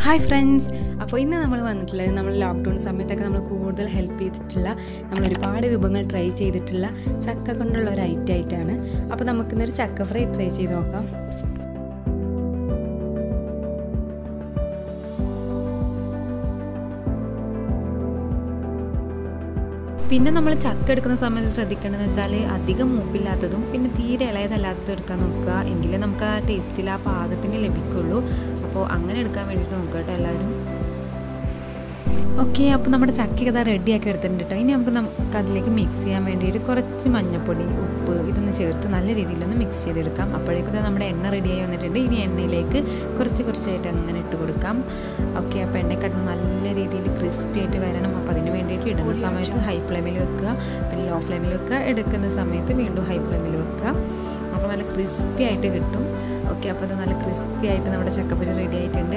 hi friends അപ്പോൾ ഇന്ന് നമ്മൾ വന്നിട്ടുള്ളത് നമ്മൾ ലോക്ക്ഡൗൺ സമയത്തൊക്കെ നമ്മൾ കൂടുതൽ ഹെൽപ്പ് ചെയ്തിട്ടുള്ള നമ്മൾ ഒരുപാട് വിഭവങ്ങൾ ട്രൈ ചെയ്തിട്ടുള്ള ചക്ക കൊണ്ടുള്ള ഒരു ഐറ്റം ആയിട്ടാണ് അപ്പോൾ നമുക്കിന്നൊരു ചക്ക ഫ്രൈ ട്രൈ ചെയ്ത് നോക്കാം പിന്നെ നമ്മൾ ചക്ക എടുക്കുന്ന സമയത്ത് ശ്രദ്ധിക്കേണ്ടതെന്ന് വെച്ചാൽ അധികം മൂപ്പില്ലാത്തതും പിന്നെ തീരെ ഇളയതല്ലാത്തതും എടുക്കാൻ നോക്കുക എങ്കിലേ നമുക്ക് ആ ടേസ്റ്റിൽ ആ പാകത്തിന് ലഭിക്കുള്ളൂ അപ്പോൾ അങ്ങനെ എടുക്കാൻ വേണ്ടിയിട്ട് നോക്കുക കേട്ടോ എല്ലാവരും ഓക്കെ അപ്പോൾ നമ്മുടെ ചക്കയൊക്കെ ഇതാ റെഡിയാക്കി എടുത്തിട്ടുണ്ട് കേട്ടോ ഇനി നമുക്ക് നമുക്ക് അതിലേക്ക് മിക്സ് ചെയ്യാൻ വേണ്ടിയിട്ട് കുറച്ച് മഞ്ഞൾപ്പൊടി ഉപ്പ് ഇതൊന്ന് ചേർത്ത് നല്ല രീതിയിലൊന്ന് മിക്സ് ചെയ്തെടുക്കാം അപ്പോഴേക്കും നമ്മുടെ എണ്ണ റെഡിയായി വന്നിട്ടുണ്ട് ഇനി എണ്ണയിലേക്ക് കുറച്ച് കുറച്ചായിട്ട് അങ്ങനെ ഇട്ട് കൊടുക്കാം ഓക്കെ അപ്പോൾ എണ്ണക്കടന്ന് നല്ല രീതിയിൽ ക്രിസ്പി ആയിട്ട് വരണം അപ്പോൾ അതിന് വേണ്ടിയിട്ട് ഇടുന്ന സമയത്ത് ഹൈ ഫ്ലെയിമിൽ വെക്കുക പിന്നെ ലോ ഫ്ലെയിമിൽ വെക്കുക എടുക്കുന്ന സമയത്ത് വീണ്ടും ഹൈ ഫ്ലെയിമിൽ വെക്കുക അപ്പോൾ നല്ല ക്രിസ്പി ആയിട്ട് കിട്ടും ഓക്കെ അപ്പോൾ അത് നല്ല ക്രിസ്പി ആയിട്ട് നമ്മുടെ ചക്കപ്പൊരി റെഡി ആയിട്ടുണ്ട്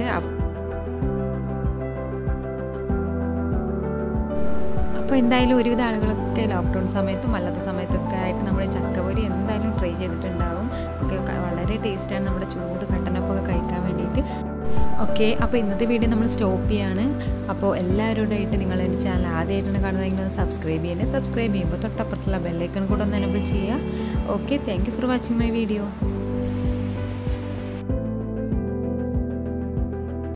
അപ്പോൾ എന്തായാലും ഒരുവിധ ആളുകളൊക്കെ ലോക്ക്ഡൗൺ സമയത്തും അല്ലാത്ത സമയത്തൊക്കെ ആയിട്ട് നമ്മുടെ ചക്കപ്പൊരി എന്തായാലും ട്രൈ ചെയ്തിട്ടുണ്ടാവും ഒക്കെ വളരെ ടേസ്റ്റാണ് നമ്മുടെ ചൂട് കട്ടനപ്പൊക്കെ കഴിക്കാൻ വേണ്ടിയിട്ട് ഓക്കെ അപ്പോൾ ഇന്നത്തെ വീഡിയോ നമ്മൾ സ്റ്റോപ്പ് ചെയ്യാണ് അപ്പോൾ എല്ലാവരോടായിട്ട് നിങ്ങൾ എൻ്റെ ചാനൽ ആദ്യമായിട്ടാണ് കാണുന്നതെങ്കിൽ ഒന്ന് സബ്സ്ക്രൈബ് ചെയ്യണേ സബ്സ്ക്രൈബ് ചെയ്യുമ്പോൾ തൊട്ടപ്പുറത്തുള്ള ബെല്ലൈക്കൺ കൂടെ ഒന്ന് എനബിൾ ചെയ്യുക okay thank you for watching my video